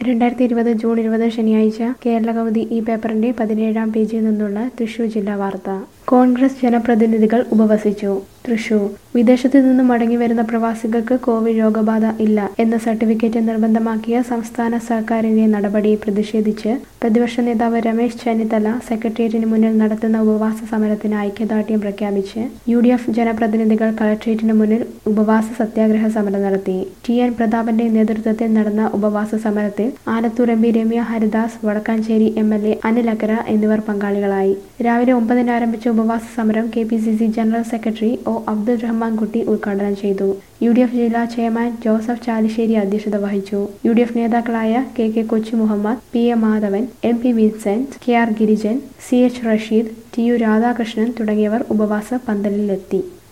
രണ്ടായിരത്തി ഇരുപത് ജൂൺ ഇരുപത് ശനിയാഴ്ച കേരളകൗമുദി ഈ പേപ്പറിന്റെ പതിനേഴാം പേജിൽ നിന്നുള്ള തൃശൂർ ജില്ലാ വാർത്ത കോൺഗ്രസ് ജനപ്രതിനിധികൾ ഉപവസിച്ചു തൃശൂർ വിദേശത്തു നിന്നും മടങ്ങിവരുന്ന പ്രവാസികൾക്ക് കോവിഡ് രോഗബാധ ഇല്ല എന്ന സർട്ടിഫിക്കറ്റ് നിർബന്ധമാക്കിയ സംസ്ഥാന സർക്കാരിന്റെ നടപടി പ്രതിഷേധിച്ച് പ്രതിപക്ഷ നേതാവ് രമേശ് ചെന്നിത്തല സെക്രട്ടേറിയറ്റിന് മുന്നിൽ നടത്തുന്ന ഉപവാസ സമരത്തിന് ഐക്യദാർഢ്യം പ്രഖ്യാപിച്ച് യു ഡി എഫ് ജനപ്രതിനിധികൾ കളക്ട്രേറ്റിന് മുന്നിൽ ഉപവാസ സത്യാഗ്രഹ സമരം നടത്തി ടി എൻ പ്രതാപന്റെ നേതൃത്വത്തിൽ നടന്ന ഉപവാസ സമരത്തിൽ Alathur M P Ramya Haridas Vadakkanchery M L A Anil Akkara എന്നിവർ പങ്കാളികളായി രാവിലെ ഒമ്പതിന് ആരംഭിച്ച ഉപവാസ സമരം K P C C general secretary O Abdul Rahman Kutty ഉദ്ഘാടനം ചെയ്തു യു ഡി എഫ് ജില്ലാ ചെയർമാൻ ജോസഫ് ചാലിശ്ശേരി അധ്യക്ഷത വഹിച്ചു യു ഡി എഫ് നേതാക്കളായ K K Kochi Muhammad P A Madhavan M P Vincent K R Girijan C H Rasheed T U Radhakrishnan തുടങ്ങിയവർ ഉപവാസ പന്തലിലെത്തി